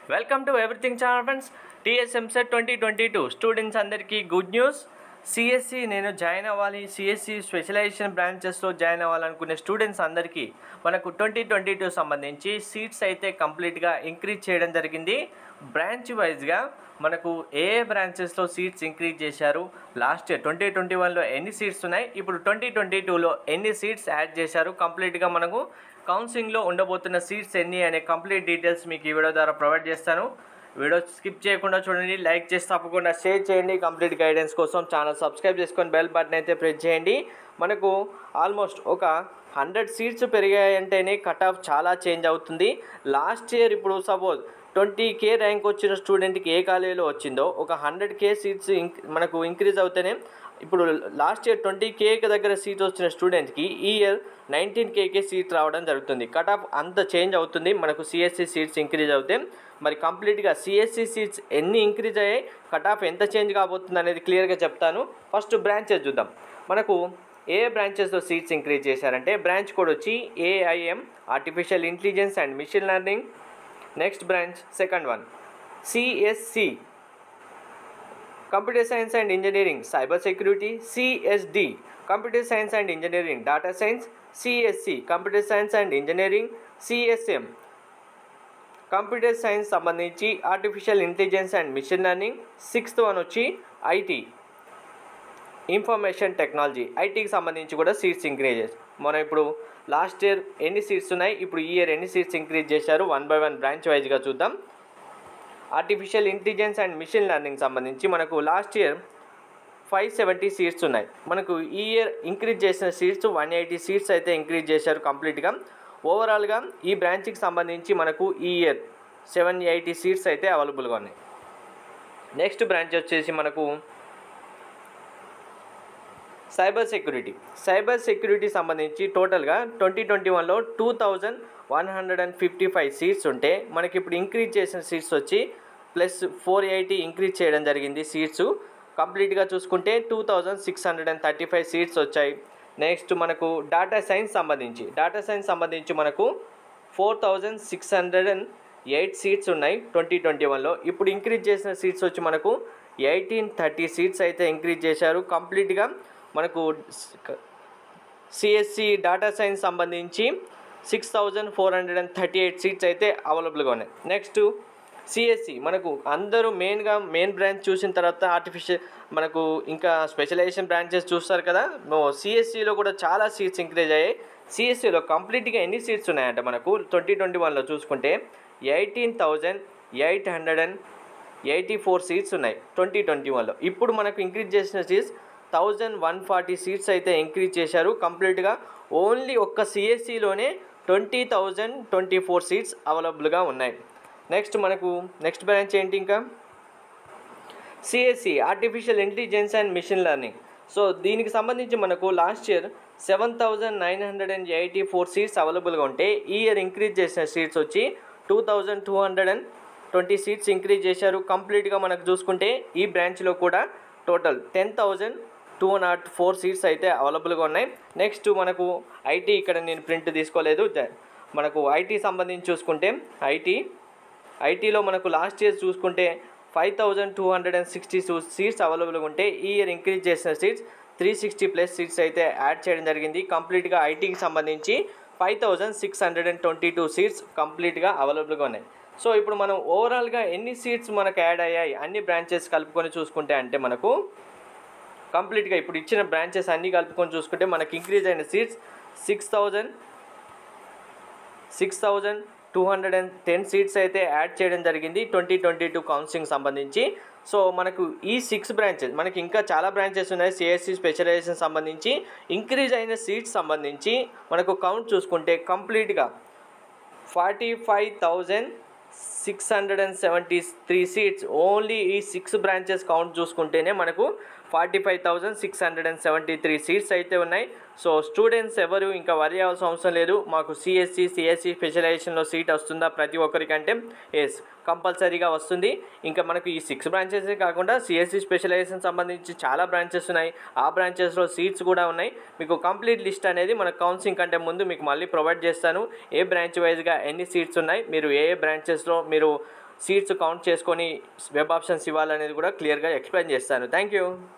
welcome to everything channel friends TS EAMCET twenty twenty two students అందరికీ good news CSE నేను join అవ్వాలి CSE specialization బ్రాంచెస్లో join అవ్వాలనుకునే students అందరికీ మనకు ట్వంటీ ట్వంటీ టూ సంబంధించి సీట్స్ అయితే కంప్లీట్గా ఇంక్రీజ్ చేయడం జరిగింది బ్రాంచ్ వైజ్గా మనకు ఏ ఏ బ్రాంచెస్లో సీట్స్ ఇంక్రీజ్ చేశారు లాస్ట్ ఇయర్ ట్వంటీ ట్వంటీ వన్లో ఎన్ని సీట్స్ ఉన్నాయి ఇప్పుడు ట్వంటీ ట్వంటీ టూలో ఎన్ని సీట్స్ యాడ్ చేశారు కంప్లీట్గా మనకు కౌన్సిలింగ్లో ఉండబోతున్న సీట్స్ ఎన్ని అనే కంప్లీట్ డీటెయిల్స్ మీకు ఈ వీడియో ద్వారా ప్రొవైడ్ చేస్తాను వీడియో స్కిప్ చేయకుండా చూడండి లైక్ చేసి తప్పకుండా షేర్ చేయండి కంప్లీట్ గైడెన్స్ కోసం ఛానల్ సబ్స్క్రైబ్ చేసుకొని బెల్ బటన్ అయితే ప్రెస్ చేయండి మనకు ఆల్మోస్ట్ ఒక హండ్రెడ్ సీట్స్ పెరిగాయంటేనే కట్ ఆఫ్ చాలా చేంజ్ అవుతుంది లాస్ట్ ఇయర్ ఇప్పుడు సపోజ్ ట్వంటీ కే ర్యాంక్ వచ్చిన స్టూడెంట్కి ఏ కాలేజీలో వచ్చిందో ఒక హండ్రెడ్ కే సీట్స్ ఇంక్ మనకు ఇంక్రీజ్ అవుతేనే ఇప్పుడు లాస్ట్ ఇయర్ ట్వంటీ కేకి దగ్గర సీట్ వచ్చిన స్టూడెంట్కి ఈ ఇయర్ నైన్టీన్ కేకే సీట్ రావడం జరుగుతుంది కట్ ఆఫ్ అంత చేంజ్ అవుతుంది మనకు సిఎస్సి సీట్స్ ఇంక్రీజ్ అవుతే మరి కంప్లీట్గా సిఎస్సి సీట్స్ ఎన్ని ఇంక్రీజ్ అయ్యాయి కట్ ఆఫ్ ఎంత చేంజ్ కాబోతుంది అనేది క్లియర్గా చెప్తాను ఫస్ట్ బ్రాంచెస్ చూద్దాం మనకు ఏ బ్రాంచెస్లో సీట్స్ ఇంక్రీజ్ చేశారంటే బ్రాంచ్ కోడ్ వచ్చి AIM artificial intelligence and machine learning next branch second one CSE computer science and engineering cyber security CSD computer science and engineering data science CSE computer science and engineering CSM computer science సంబంధించి artificial intelligence and machine learning sixth one వచ్చి IT information technology ఐటీకి సంబంధించి కూడా seats increases మనం ఇప్పుడు last year ఎన్ని seats ఉన్నాయి ఇప్పుడు ఈ ఇయర్ ఎన్ని సీట్స్ ఇంక్రీజ్ చేశారు వన్ బై వన్ బ్రాంచ్ వైజ్గా చూద్దాం artificial intelligence and machine learning సంబంధించి మనకు last year five seventy seats ఉన్నాయి మనకు ఈ ఇయర్ ఇంక్రీజ్ చేసిన సీట్స్ వన్ ఎయిటీ సీట్స్ అయితే ఇంక్రీజ్ చేశారు కంప్లీట్గా ఓవరాల్గా ఈ బ్రాంచ్కి సంబంధించి మనకు ఈ ఇయర్ సెవెన్ ఎయిటీ సీట్స్ అయితే అవైలబుల్గా ఉన్నాయి నెక్స్ట్ బ్రాంచ్ వచ్చేసి మనకు సైబర్ సెక్యూరిటీ సైబర్ సెక్యూరిటీ సంబంధించి టోటల్గా ట్వంటీ ట్వంటీ వన్లో two thousand one hundred and fifty five seats ఉంటే మనకి ఇప్పుడు ఇంక్రీజ్ చేసిన సీట్స్ వచ్చి ప్లస్ ఫోర్ ఎయిటీ ఇంక్రీజ్ చేయడం జరిగింది సీట్స్ కంప్లీట్గా చూసుకుంటే two thousand six hundred and thirty five seats వచ్చాయి నెక్స్ట్ మనకు డేటా సైన్స్ సంబంధించి డేటా సైన్స్ సంబంధించి మనకు four thousand six hundred and eight seats ఉన్నాయి ట్వంటీ ట్వంటీ వన్లో ఇప్పుడు ఇంక్రీజ్ చేసిన సీట్స్ వచ్చి మనకు ఎయిటీన్ థర్టీ సీట్స్ అయితే ఇంక్రీజ్ చేశారు కంప్లీట్గా మనకు సిఎస్సి డేటా సైన్స్ సంబంధించి six thousand four hundred and thirty eight seats అయితే అవైలబుల్గా ఉన్నాయి నెక్స్ట్ సిఎస్సి మనకు అందరూ మెయిన్గా మెయిన్ బ్రాంచ్ చూసిన తర్వాత ఆర్టిఫిషియల్ మనకు ఇంకా స్పెషలైజేషన్ బ్రాంచెస్ చూస్తారు కదా సిఎస్సిలో కూడా చాలా సీట్స్ ఇంక్రీజ్ అయ్యాయి సిఎస్సిలో కంప్లీట్గా ఎన్ని సీట్స్ ఉన్నాయంటే మనకు ట్వంటీ ట్వంటీ వన్లో చూసుకుంటే eighteen thousand eight hundred and eighty four seats ఉన్నాయి ట్వంటీ ట్వంటీ వన్లో ఇప్పుడు మనకు ఇంక్రీజ్ చేసిన seats thousand one forty seats అయితే ఇంక్రీజ్ చేశారు కంప్లీట్గా ఓన్లీ ఒక్క సిఎస్సిలోనే twenty thousand twenty four seats అవైలబుల్గా ఉన్నాయి నెక్స్ట్ మనకు నెక్స్ట్ బ్రాంచ్ ఏంటి ఇంకా CSE artificial intelligence and machine learning so దీనికి సంబంధించి మనకు last year seven thousand nine hundred and eighty four seats అవైలబుల్గా ఉంటే ఈ ఇయర్ ఇంక్రీజ్ చేసిన సీట్స్ వచ్చి two thousand two hundred and twenty seats increase చేశారు కంప్లీట్గా మనకు చూసుకుంటే ఈ బ్రాంచ్లో కూడా total ten thousand two naught four seats అయితే అవైలబుల్గా ఉన్నాయి నెక్స్ట్ మనకు ఐటీ ఇక్కడ నేను ప్రింట్ తీసుకోలేదు జ- మనకు ఐటీ సంబంధించి చూసుకుంటే ఐటీ ఐటీలో మనకు లాస్ట్ ఇయర్ చూసుకుంటే five thousand two hundred and sixty seats అవైలబుల్గా ఉంటే ఈ ఇయర్ ఇంక్రీజ్ చేసిన seats three sixty plus seats అయితే యాడ్ చేయడం జరిగింది కంప్లీట్గా ఐటీకి సంబంధించి five thousand six hundred and twenty two seats కంప్లీట్గా అవైలబుల్గా ఉన్నాయి సో ఇప్పుడు మనం ఓవరాల్గా ఎన్ని సీట్స్ మనకు యాడ్ అయ్యాయి అన్ని బ్రాంచెస్ కలుపుకొని చూసుకుంటే అంటే మనకు కంప్లీట్గా ఇప్పుడు ఇచ్చిన బ్రాంచెస్ అన్నీ కలుపుకొని చూసుకుంటే మనకి ఇంక్రీజ్ అయిన seats six thousand six thousand two hundred and ten seats అయితే యాడ్ చేయడం జరిగింది ట్వంటీ ట్వంటీ టూ కౌన్సిలింగ్ సంబంధించి సో మనకు ఈ సిక్స్ బ్రాంచెస్ మనకి ఇంకా చాలా బ్రాంచెస్ ఉన్నాయి సిఎస్సి స్పెషలైజేషన్ సంబంధించి ఇంక్రీజ్ అయిన సీట్స్ సంబంధించి మనకు కౌంట్ చూసుకుంటే కంప్లీట్గా forty five thousand six hundred and seventy three seats only ఈ సిక్స్ బ్రాంచెస్ కౌంట్ చూసుకుంటేనే మనకు forty five thousand six hundred and seventy three seats అయితే ఉన్నాయి సో స్టూడెంట్స్ ఎవరు ఇంకా వరి అవ్వాల్సిన అవసరం లేదు మాకు సిఎస్సి సిఎస్సి స్పెషలైజేషన్లో సీట్ వస్తుందా ప్రతి ఒక్కరికంటే ఎస్ కంపల్సరీగా వస్తుంది ఇంకా మనకు ఈ సిక్స్ బ్రాంచెసే కాకుండా సిఎస్సి స్పెషలైజేషన్ సంబంధించి చాలా బ్రాంచెస్ ఉన్నాయి ఆ బ్రాంచెస్లో సీట్స్ కూడా ఉన్నాయి మీకు కంప్లీట్ లిస్ట్ అనేది మన కౌన్సిలింగ్ కంటే ముందు మీకు మళ్ళీ ప్రొవైడ్ చేస్తాను ఏ బ్రాంచ్ వైజ్గా ఎన్ని సీట్స్ ఉన్నాయి మీరు ఏ ఏ బ్రాంచెస్లో మీరు సీట్స్ కౌంట్ చేసుకొని వెబ్ ఆప్షన్స్ ఇవ్వాలనేది కూడా క్లియర్గా ఎక్స్ప్లెయిన్ చేస్తాను థ్యాంక్ యూ